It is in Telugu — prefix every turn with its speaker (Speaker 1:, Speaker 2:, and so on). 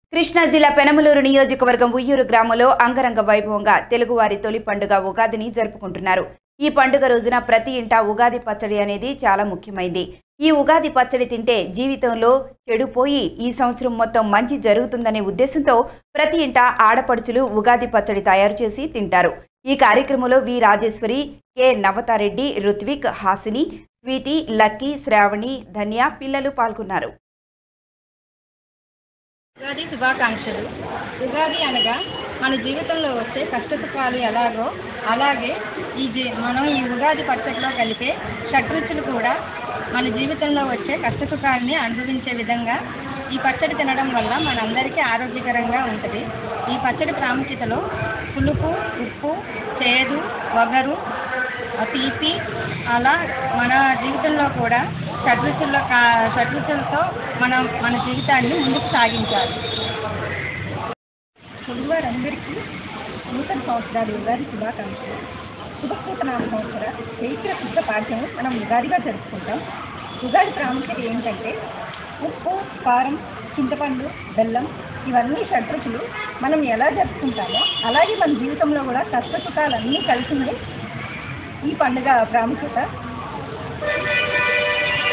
Speaker 1: కృష్ణా జిల్లా పెనమలూరు నియోజకవర్గం ఉయ్యూరు గ్రామంలో అంగరంగ వైభవంగా తెలుగువారి తొలి పండుగ ఉగాదిని జరుపుకుంటున్నారు ఈ పండుగ రోజున ప్రతి ఇంటా ఉగాది పచ్చడి అనేది చాలా ముఖ్యమైంది ఈ ఉగాది పచ్చడి తింటే జీవితంలో చెడుపోయి ఈ సంవత్సరం మొత్తం మంచి జరుగుతుందనే ఉద్దేశంతో ప్రతి ఇంట ఆడపడుచులు ఉగాది పచ్చడి తయారు చేసి తింటారు ఈ కార్యక్రమంలో V Rajeshwari K Navatha Reddy Ruthvik Hasini Sweety Lucky Shravani Dhanya పిల్లలు పాల్గొన్నారు
Speaker 2: ఉగాది శుభాకాంక్షలు ఉగాది అనగా మన జీవితంలో వచ్చే కష్టసుఖాలు ఎలాగో అలాగే ఈ జీ మనం ఈ ఉగాది పచ్చడిలో కలిపే షడ్రుచులు కూడా మన జీవితంలో వచ్చే కష్టసుఖాలని అనుభవించే విధంగా ఈ పచ్చడి తినడం వల్ల మనందరికీ ఆరోగ్యకరంగా ఉంటుంది ఈ పచ్చడి ప్రాముఖ్యతలో పులుపు ఉప్పు చేదు వగరు ఆ తీపి అలా మన జీవితంలో కూడా షడ్రుచుల్లో కా షడ్రుచులతో మనం మన జీవితాన్ని ముందుకు సాగించాలి
Speaker 3: తెలుగువారందరికీ నూతన సంవత్సరాలు ఉగాది శుభాకాంక్షలు శుభకృత నామ సంవత్సర చైత్ర శుద్ధ పాఠ్యం మనం ఉగాదిగా జరుపుకుంటాం ఉగాది ప్రాముఖ్యత ఏంటంటే ఉప్పు కారం చింతపండు బెల్లం ఇవన్నీ షడ్రుచులు మనం ఎలా జరుపుకుంటామో అలాగే మన జీవితంలో కూడా కష్ట సుఖాలన్నీ కలిసింది ఈ పండుగ ప్రాముఖ్యత